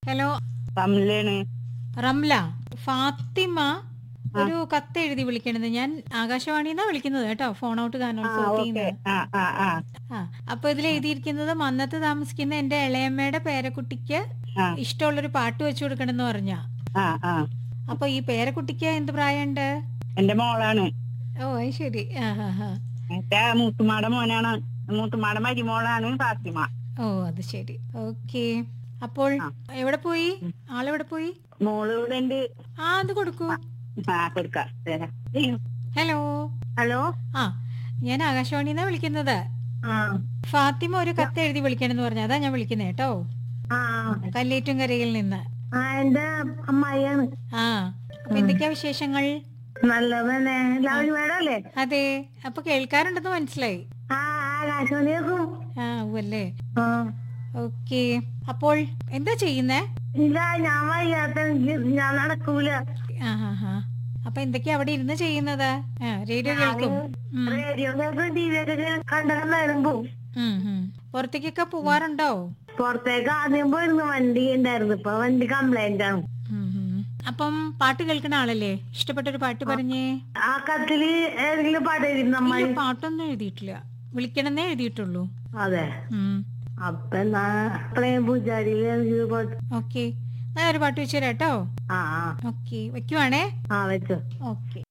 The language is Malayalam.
ഹലോ തമിഴാണ് റംല ഫാത്തിമ ഒരു കത്ത് എഴുതി വിളിക്കണത് ഞാൻ ആകാശവാണിന്നാ വിളിക്കുന്നത് കേട്ടോ ഫോൺ ഔട്ട് ആ ഗാനോത്സവത്തിൽ ഓക്കെ നിന്ന് ആ ആ ആ ആ അപ്പൊ ഇതിൽ എഴുതിയിരിക്കുന്നത് മന്നത്ത് താമസിക്കുന്ന എന്റെ ഇളയമ്മയുടെ പേരക്കുട്ടിക്ക് ആ ഇഷ്ടമുള്ളൊരു പാട്ട് വെച്ചു കൊടുക്കണമെന്ന് പറഞ്ഞ ആ ആ അപ്പൊ ഈ പേരക്കുട്ടിക്ക് എന്ത് പ്രായമുണ്ട് എന്റെ മോളാണ് ഓ അത് ശരി ആ ആ ആ എന്റെ മൂത്തുമാടെ മോനാണ് മൂത്തുമാടെ മരുമോളാണ് ഫാത്തിമ ഓ അത് ശരി ഓക്കെ അപ്പോൾ ആ. എവിടെ പോയി ആളെവിടെ പോയി മോള് ഇവിടെ ഉണ്ട് ആ അത് കൊടുക്കൂ ആ കൊടുക്കാം തരാം. ഹലോ ഹലോ ആ ഞാൻ ആകാശവാണിന്നാ വിളിക്കുന്നത് ആ ഫാത്തിമ ഒരു കത്ത് എഴുതി വിളിക്കണമെന്ന് പറഞ്ഞു അതാ ഞാൻ വിളിക്കുന്നത് കേട്ടോ ആ കല്ലേറ്റുംകരയിൽ നിന്ന് ആ എന്റെ അമ്മായിയാണ് ആ അപ്പൊ എന്തൊക്കെയാ വിശേഷങ്ങൾ നല്ലതന്നെ ലവ്ലി മേഡം അല്ലേ അതെ അപ്പൊ കേൾക്കാറുണ്ടെന്ന് മനസ്സിലായി ആ ആകാശവാണി കേൾക്കും ആ അല്ലേ ആ ഓക്കെ അപ്പോൾ എന്താ ചെയ്യുന്നേ ഇല്ല ഞാൻ വയ്യാത്ത എനിക്ക് ഞാൻ നടക്കൂല ആ ഹാ ഹാ അപ്പൊ എന്തൊക്കെയാ അവിടെ ഇരുന്ന് ചെയ്യുന്നത് ആ റേഡിയോ കേൾക്കും ഉം, റേഡിയോ കേൾക്കും ടി വി ഒക്കെ കണ്ടകം നേരം പോവും ഉം, ഉം. പുറത്തേക്കൊക്കെ പോവാറുണ്ടോ പുറത്തേക്ക് ആദ്യം പോയിരുന്നു വണ്ടി ഉണ്ടായിരുന്നു ഇപ്പൊ വണ്ടി കംപ്ലൈന്റ് ആണ് ഉം, ഉം. അപ്പം പാട്ട് കേൾക്കുന്ന ആളല്ലേ ഇഷ്ടപ്പെട്ടൊരു പാട്ട് പറഞ്ഞേ ആ കത്തില് ഏതെങ്കിലും പാട്ട് എഴുതി നമ്മൾ ഇല്ല, പാട്ടൊന്നും എഴുതിയിട്ടില്ല വിളിക്കണമെന്നേ എഴുതിയിട്ടുള്ളൂ അതെ ഉം. അപ്പൊ എന്നാ പ്രേം പൂജാരിയില് ഏതെങ്കിലും പാട്ട് ഓക്കെ ഞാൻ ഒരു പാട്ട് വെച്ചു തരാം കേട്ടോ ആ ആ ഓക്കെ വെക്കുവാണേ ആ വെച്ചോ ഓക്കെ